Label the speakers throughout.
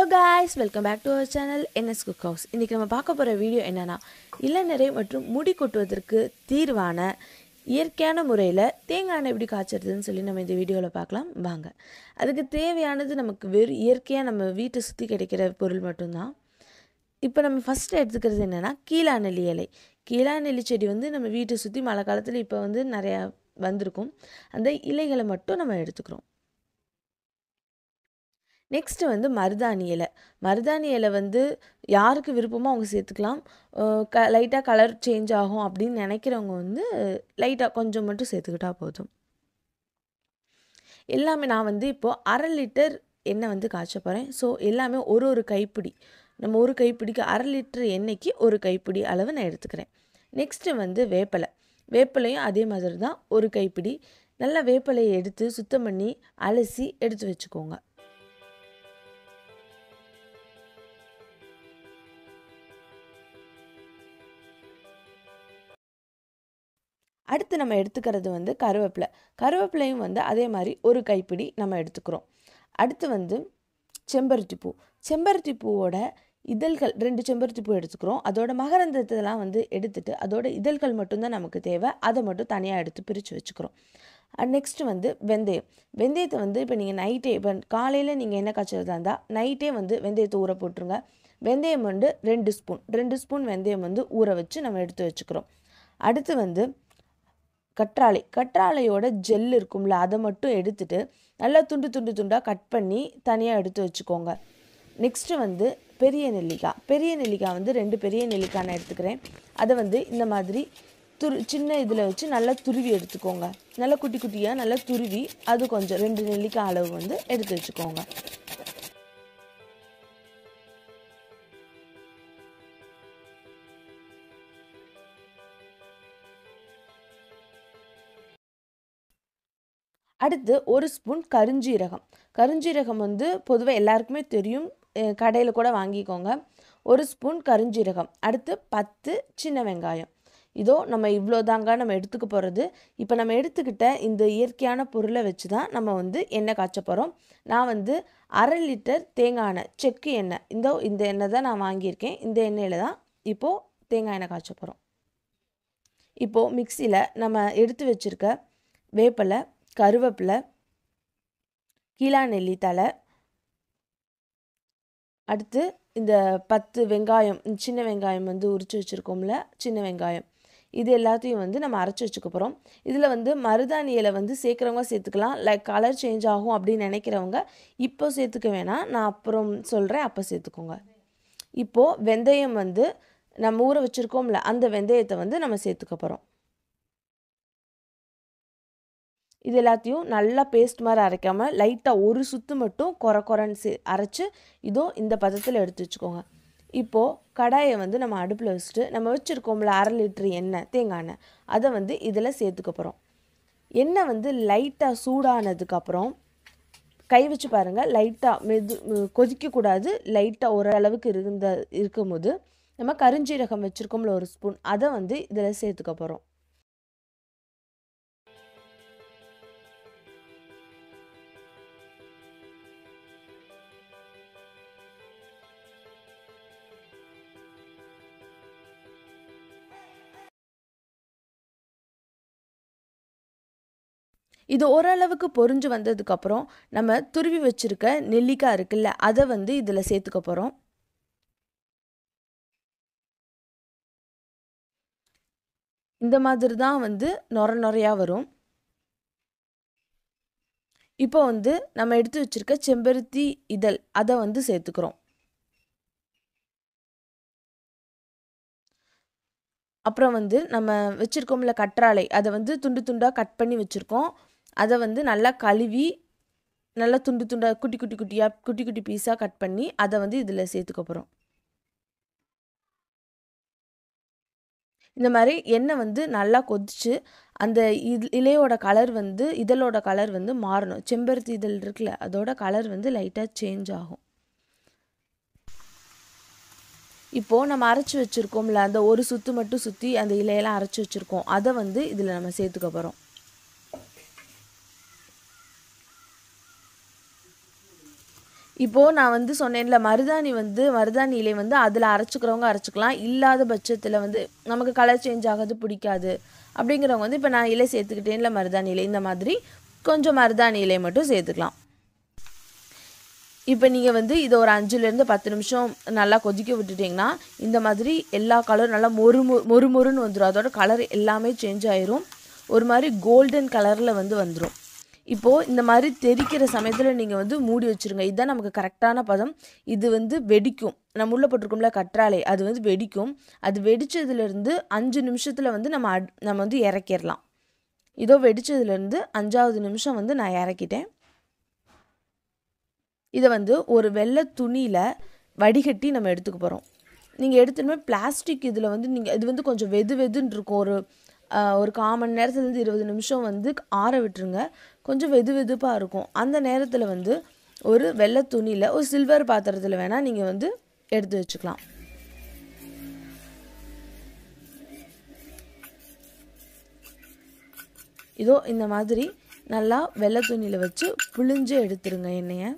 Speaker 1: guys welcome back to our channel NS cook house இன்றைக்கி நம்ம பார்க்க போகிற வீடியோ என்னென்னா இளநரை மற்றும் முடி கொட்டுவதற்கு தீர்வான இயற்கையான முறையில் தேங்காய் எண்ணெய் எப்படி காய்ச்சறதுன்னு சொல்லி நம்ம இந்த வீடியோவில் பார்க்கலாம் வாங்க அதுக்கு தேவையானது நமக்கு வெறும் இயற்கையாக நம்ம வீட்டை சுற்றி கிடைக்கிற பொருள் மட்டும்தான் இப்போ நம்ம ஃபஸ்ட்டு எடுத்துக்கிறது என்னென்னா கீழாநெல்லி இலை கீழாநெல்லி செடி வந்து நம்ம வீட்டை சுற்றி மழை காலத்தில் இப்போ வந்து நிறையா வந்திருக்கும் அந்த இலைகளை மட்டும் நம்ம எடுத்துக்கிறோம் நெக்ஸ்ட்டு வந்து மருதாணி இலை மருதாணி இலை வந்து யாருக்கு விருப்பமோ அவங்க சேர்த்துக்கலாம் அஹ் க லைட்டாக கலர் சேஞ்ச் ஆகும் அப்படின்னு நினைக்கிறவங்க வந்து லைட்டாக கொஞ்சம் மட்டும் சேர்த்துக்கிட்டா போதும் எல்லாமே நான் வந்து இப்போது அரை லிட்டர் எண்ணெய் வந்து காய்ச்ச போகிறேன் ஸோ எல்லாமே ஒரு ஒரு கைப்பிடி நம்ம ஒரு கைப்பிடிக்கு அரை லிட்டர் எண்ணெய்க்கு ஒரு கைப்பிடி அளவு நான் எடுத்துக்கிறேன் நெக்ஸ்ட்டு வந்து வேப்பிலை வேப்பிலையும் அதே மாதிரி தான் ஒரு கைப்பிடி நல்லா வேப்பிலையை எடுத்து சுத்தம் பண்ணி அலசி எடுத்து வச்சுக்கோங்க அடுத்து நம்ம எடுத்துக்கிறது வந்து கருவேப்பிலை கருவேப்பிலையும் வந்து அதே மாதிரி ஒரு கைப்பிடி நம்ம எடுத்துக்கிறோம் அடுத்து வந்து செம்பருத்தி பூ செம்பருத்தி பூவோட இதழ்கள் ரெண்டு செம்பருத்தி பூ எடுத்துக்கிறோம் அதோட மகரந்தத்தெல்லாம் வந்து எடுத்துட்டு அதோட இதழ்கள் மட்டும்தான் நமக்கு தேவை அதை மட்டும் தனியாக எடுத்து பிரித்து வச்சுக்கிறோம் நெக்ஸ்ட் வந்து வெந்தயம் வெந்தயத்தை வந்து இப்போ நீங்கள் நைட்டே இப்போ காலையில் நீங்கள் என்ன காய்ச்சறதா இருந்தால் நைட்டே வந்து வெந்தயத்தை ஊற போட்டுருங்க வெந்தயம் வந்து ரெண்டு ஸ்பூன் ரெண்டு ஸ்பூன் வெந்தயம் வந்து ஊற வச்சு நம்ம எடுத்து வச்சுக்கிறோம் அடுத்து வந்து கற்றாழை கற்றாழையோட ஜெல் இருக்கும்ல அதை மட்டும் எடுத்துட்டு நல்லா துண்டு துண்டு துண்டாக கட் பண்ணி தனியாக எடுத்து வச்சுக்கோங்க நெக்ஸ்ட்டு வந்து பெரிய நெல்லிக்காய் பெரிய நெல்லிக்காய் வந்து ரெண்டு பெரிய நெல்லிக்காய் நான் எடுத்துக்கிறேன் அதை வந்து இந்த மாதிரி துரு சின்ன இதில் வச்சு நல்லா துருவி எடுத்துக்கோங்க நல்லா குட்டி குட்டியாக நல்லா துருவி அது கொஞ்சம் ரெண்டு நெல்லிக்காய் அளவு வந்து எடுத்து வச்சுக்கோங்க அடுத்து ஒரு ஸ்பூன் கருஞ்சீரகம் கருஞ்சீரகம் வந்து பொதுவாக எல்லாருக்குமே தெரியும் கடையில் கூட வாங்கிக்கோங்க ஒரு ஸ்பூன் கருஞ்சீரகம் அடுத்து பத்து சின்ன வெங்காயம் இதோ நம்ம இவ்வளோ தாங்க நம்ம எடுத்துக்க போகிறது இப்போ நம்ம எடுத்துக்கிட்ட இந்த இயற்கையான பொருளை வச்சு தான் நம்ம வந்து எண்ணெய் காய்ச்ச போகிறோம் நான் வந்து அரை லிட்டர் தேங்காய் எண்ணெய் செக்கு எண்ணெய் இந்த இந்த எண்ணெய் தான் நான் வாங்கியிருக்கேன் இந்த எண்ணெயில் தான் இப்போது தேங்காய் எண்ணெய் காய்ச்ச போகிறோம் இப்போது மிக்சியில் நம்ம எடுத்து வச்சுருக்க வேப்பிலை கருவேப்பிலை கீழா நெல்லி தலை அடுத்து இந்த பத்து வெங்காயம் சின்ன வெங்காயம் வந்து உரித்து வச்சுருக்கோம்ல சின்ன வெங்காயம் இது எல்லாத்தையும் வந்து நம்ம அரைச்சி வச்சுக்க போகிறோம் இதில் வந்து மருதாணி இலை வந்து சேர்க்குறவங்க சேர்த்துக்கலாம் லைக் கலர் சேஞ்ச் ஆகும் அப்படின்னு நினைக்கிறவங்க இப்போ சேர்த்துக்க வேணாம் நான் அப்புறம் சொல்கிறேன் அப்போ சேர்த்துக்கோங்க இப்போது வெந்தயம் வந்து நம்ம ஊற வச்சுருக்கோம்ல அந்த வெந்தயத்தை வந்து நம்ம சேர்த்துக்க போகிறோம் இது எல்லாத்தையும் நல்லா பேஸ்ட் மாதிரி அரைக்காமல் லைட்டாக ஒரு சுத்து மட்டும் குறை குறைன்னு சே அரைச்சி இதோ இந்த பதத்தில் எடுத்து வச்சுக்கோங்க இப்போது கடாயை வந்து நம்ம அடுப்பில் வச்சுட்டு நம்ம வச்சுருக்கோம்ல அரை லிட்டர் எண்ணெய் தேங்காய் எண்ணெய் அதை வந்து இதில் சேர்த்துக்க போகிறோம் எண்ணெய் வந்து லைட்டாக சூடானதுக்கப்புறம் கை வச்சு பாருங்கள் லைட்டாக மெது கொதிக்கக்கூடாது லைட்டாக ஓரளவுக்கு இருந்த இருக்கும்போது நம்ம கருஞ்சீரகம் வச்சுருக்கோம்ல ஒரு ஸ்பூன் அதை வந்து இதில் சேர்த்துக்க போகிறோம் இது ஓரளவுக்கு பொறிஞ்சு வந்ததுக்கப்புறம் நம்ம துருவி வச்சுருக்க நெல்லிக்காய் இருக்குல்ல அதை வந்து இதில் சேர்த்துக்க போகிறோம் இந்த மாதிரி தான் வந்து நொர நொறையாக வரும் இப்போ வந்து நம்ம எடுத்து வச்சுருக்க செம்பருத்தி இதழ் அதை வந்து சேர்த்துக்கிறோம் அப்புறம் வந்து நம்ம வச்சுருக்கோம்ல கற்றாழை அதை வந்து துண்டு துண்டாக கட் பண்ணி வச்சுருக்கோம் அதை வந்து நல்லா கழுவி நல்லா துண்டு துண்டாக குட்டி குட்டி குட்டியாக குட்டி குட்டி பீஸாக கட் பண்ணி அதை வந்து இதில் சேர்த்துக்க போகிறோம் இந்த மாதிரி எண்ணெய் வந்து நல்லா கொதிச்சு அந்த இது இலையோட கலர் வந்து இதழோட கலர் வந்து மாறணும் செம்பருத்தி இதழ் இருக்குல்ல அதோட கலர் வந்து லைட்டாக சேஞ்ச் ஆகும் இப்போது நம்ம அரைச்சி வச்சுருக்கோம்ல அந்த ஒரு சுற்று மட்டும் சுற்றி அந்த இலையெல்லாம் அரைச்சி வச்சுருக்கோம் அதை வந்து இதில் நம்ம சேர்த்துக்க போகிறோம் இப்போது நான் வந்து சொன்னேன்ல மருதாணி வந்து மருதாணி இலை வந்து அதில் அரைச்சிக்கிறவங்க அரைச்சிக்கலாம் இல்லாத பட்சத்தில் வந்து நமக்கு கலர் சேஞ்ச் ஆகாது பிடிக்காது அப்படிங்கிறவங்க வந்து இப்போ நான் இலை சேர்த்துக்கிட்டேன்ல மருதாணி இலை இந்த மாதிரி கொஞ்சம் மருதாணி இலை மட்டும் சேர்த்துக்கலாம் இப்போ நீங்கள் வந்து இதை ஒரு அஞ்சுலேருந்து பத்து நிமிஷம் நல்லா கொதிக்க விட்டுட்டிங்கன்னா இந்த மாதிரி எல்லா கலரும் நல்லா மொறு மொ- மொறு மொறுன்னு வந்துடும் அதோட கலர் எல்லாமே சேஞ்ச் ஆயிரும் ஒரு மாதிரி கோல்டன் கலரில் வந்து வந்துடும் இப்போது இந்த மாதிரி தெறிக்கிற சமயத்தில் நீங்கள் வந்து மூடி வச்சுருங்க இதுதான் நமக்கு கரெக்டான பதம் இது வந்து வெடிக்கும் நம்ம உள்ள போட்டிருக்கோம்ல கற்றாழை அது வந்து வெடிக்கும் அது வெடிச்சதுலேருந்து அஞ்சு நிமிஷத்தில் வந்து நம்ம அட் நம்ம வந்து இறக்கிடலாம் இதோ வெடிச்சதுலேருந்து அஞ்சாவது நிமிஷம் வந்து நான் இறக்கிட்டேன் இதை வந்து ஒரு வெள்ளை துணியில் வடிகட்டி நம்ம எடுத்துக்க போகிறோம் நீங்கள் எடுத்துமே பிளாஸ்டிக் இதில் வந்து நீங்கள் இது வந்து கொஞ்சம் வெது வெதுன்னு இருக்கும் ஒரு ஆஹ், ஒரு கால் மணி நேரத்துலேருந்து இருபது நிமிஷம் வந்து ஆற விட்டுருங்க கொஞ்சம் வெது வெதுப்பாக இருக்கும் அந்த நேரத்தில் வந்து ஒரு வெள்ளை துணியில் ஒரு சில்வர் பாத்திரத்தில் வேணால் நீங்கள் வந்து எடுத்து வச்சுக்கலாம் இதோ இந்த மாதிரி நல்லா வெள்ளை துணியில் வச்சு புழிஞ்சு எடுத்துருங்க எண்ணெயை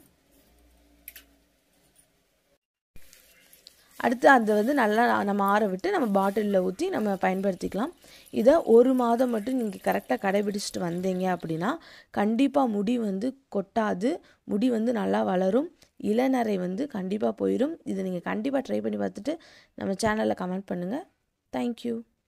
Speaker 1: அடுத்து அதை வந்து நல்லா நம்ம ஆற விட்டு நம்ம பாட்டிலில் ஊற்றி நம்ம பயன்படுத்திக்கலாம் இதை ஒரு மாதம் மட்டும் நீங்கள் கரெக்டாக கடைபிடிச்சிட்டு வந்தீங்க அப்படின்னா கண்டிப்பாக முடி வந்து கொட்டாது முடி வந்து நல்லா வளரும் இளநரை வந்து கண்டிப்பாக போயிடும் இதை நீங்கள் கண்டிப்பாக ட்ரை பண்ணி பார்த்துட்டு நம்ம சேனலில் கமெண்ட் பண்ணுங்கள் தேங்க்யூ